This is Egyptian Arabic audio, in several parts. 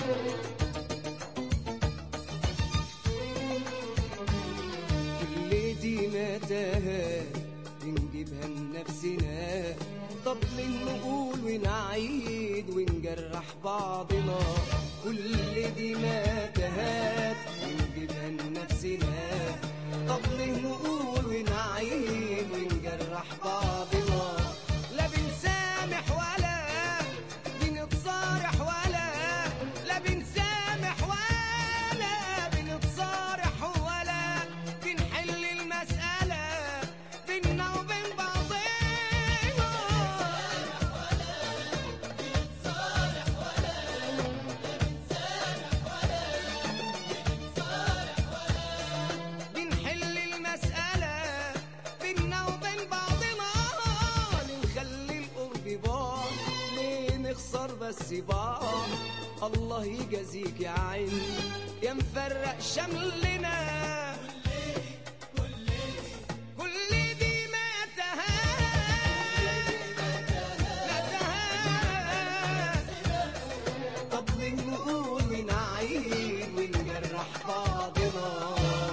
كل دي متاهات بنجيبها لنفسنا طب ليه نقول ونعيد ونجرح بعضنا كل دي متاهات بنجيبها لنفسنا طب ليه نقول ونعيد ونجرح بعضنا لا بنسامح ولا بنتصارح ولا لا بنسامح ولا بنتصارح ولا بنحل المسألة بينا وبين بعضنا بنحل المسألة بينا وبين بعضنا نخلي القرب بعض ليه نخسر بس بعض الله يجازيك يا عين يا مفرق شملنا كل دي متاهات متاهات طب نقول ونعيد ونجرح بعضنا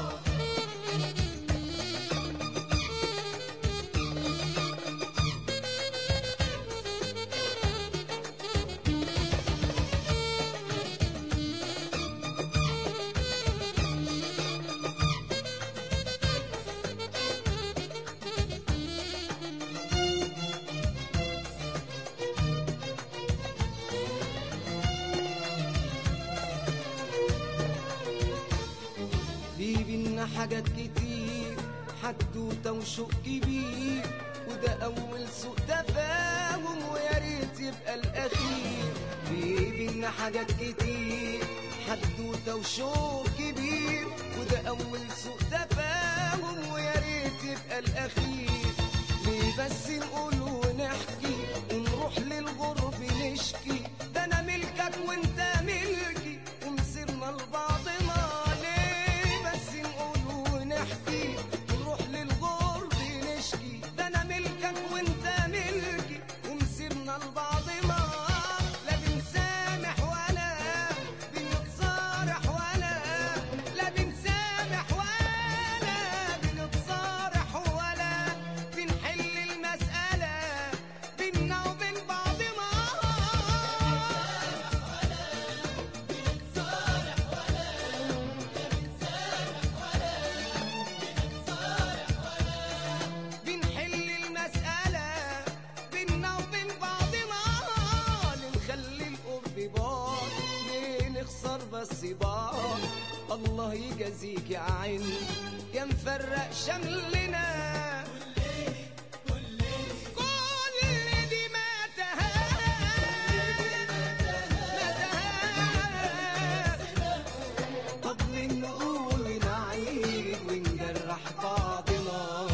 في بينا حاجات كتير حدوته وشوق كبير وده اول سوء تفاهم ويا ريت يبقى الاخير في بينا حاجات كتير حدوته وشوق كبير وده اول سوء تفاهم ويا ريت يبقى الاخير ليه بس نقول ونحكي ونروح للغرب نشكي ده انا ملكك وانت ملكي ومسيرنا لبعضنا ليه بس نقول ونحكي ونروح للغرب نشكي ده انا ملكك وانت ملكي ومسيرنا لبعضنا لا بنسامح ولا بنتصارح ولا لا بنسامح ولا بنتصارح ولا بنحل المسألة بينا وبين بعضنا بنحل المسألة بينا وبين بعضنا نخلي القرب بعض ليه نخسر بس بعض الله يجازيك يا عين يا مفرق شملنا كل دي متاهات متاهات طب نقول ونعيد ونجرح بعضنا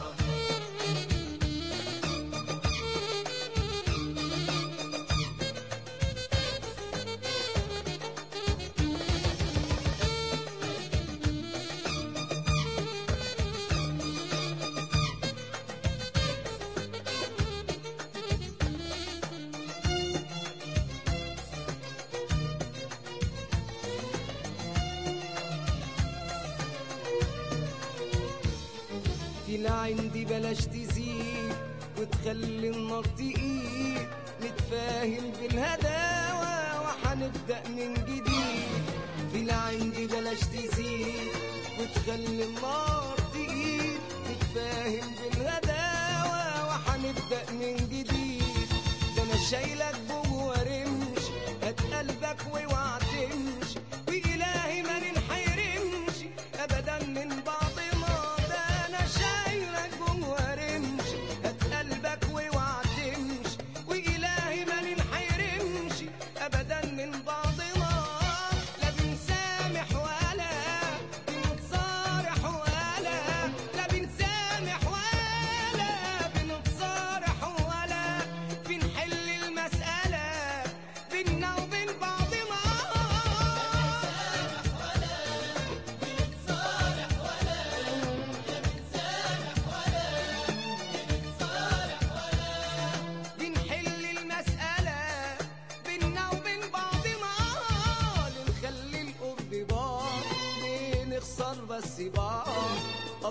فينا عندي بلاش تزيد وتخلي النار تقيل نتفاهم بالهداوة وحنبدأ من جديد فينا عندي بلاش تزيد وتخلي النار تقيل نتفاهم بالهداوة وحنبدأ من جديد ده انا شايلك جوه رمش هات قلبك واوعى تمشي وإلهي ما ننحرمش أبدا من بعضنا ده أنا شايلك جوه رمش هات قلبك واوعى تمشي وإلهي ما ننحرمش أبدا من بعضنا لا بنسامح ولا بنتصارح ولا لا بنسامح ولا بنتصارح ولا بنحل المسألة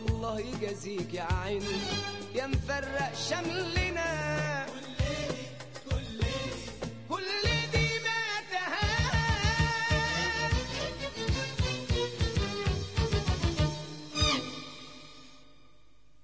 الله يجازيك يا عين يا مفرق شملنا